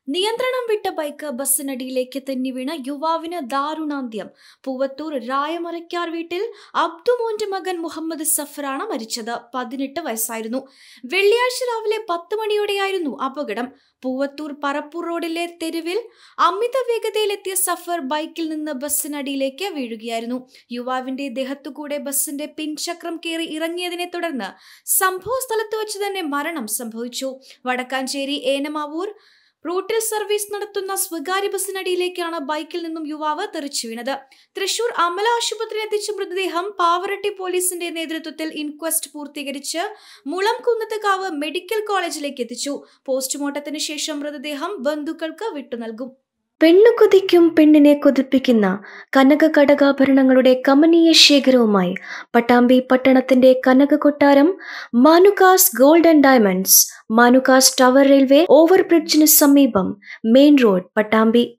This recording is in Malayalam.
നിയന്ത്രണം വിട്ട ബൈക്ക് ബസ്സിനടിയിലേക്ക് തെന്നി വീണ യുവാവിന് ദാരുണാന്ത്യം പൂവത്തൂർ രായമറയ്ക്കാർ വീട്ടിൽ അബ്ദുമോന്റെ മകൻ മുഹമ്മദ് സഫറാണ് മരിച്ചത് പതിനെട്ട് വയസ്സായിരുന്നു വെള്ളിയാഴ്ച രാവിലെ പത്ത് മണിയോടെയായിരുന്നു അപകടം പൂവത്തൂർ പറപ്പൂർ റോഡിലെ തെരുവിൽ അമിത വേഗതയിലെത്തിയ സഫർ ബൈക്കിൽ നിന്ന് ബസ്സിനടിയിലേക്ക് വീഴുകയായിരുന്നു യുവാവിന്റെ ദേഹത്തുകൂടെ ബസ്സിന്റെ പിൻചക്രം കയറി ഇറങ്ങിയതിനെ തുടർന്ന് സംഭവ സ്ഥലത്ത് വെച്ച് തന്നെ മരണം സംഭവിച്ചു വടക്കാഞ്ചേരി ഏനമാവൂർ റൂട്ടിൽ സർവീസ് നടത്തുന്ന സ്വകാര്യ ബസ്സിനടിയിലേക്കാണ് ബൈക്കിൽ നിന്നും യുവാവ് തെറിച്ചു വീണത് തൃശൂർ അമല ആശുപത്രിയിൽ എത്തിച്ച മൃതദേഹം പാവറട്ടി പോലീസിന്റെ നേതൃത്വത്തിൽ ഇൻക്വസ്റ്റ് പൂർത്തീകരിച്ച് മുളംകുന്നത്തുകാവ് മെഡിക്കൽ കോളേജിലേക്ക് എത്തിച്ചു പോസ്റ്റ്മോർട്ടത്തിന് ശേഷം മൃതദേഹം ബന്ധുക്കൾക്ക് വിട്ടുനൽകും പെണ്ണു കൊതിക്കും പെണ്ണിനെ കൊതിപ്പിക്കുന്ന കനക കടകാഭരണങ്ങളുടെ കമനീയ ശേഖരവുമായി പട്ടാമ്പി പട്ടണത്തിന്റെ കനക കൊട്ടാരം Manukas gold and diamonds Manukas tower railway ഓവർബ്രിഡ്ജിന് സമീപം മെയിൻ റോഡ് പട്ടാമ്പി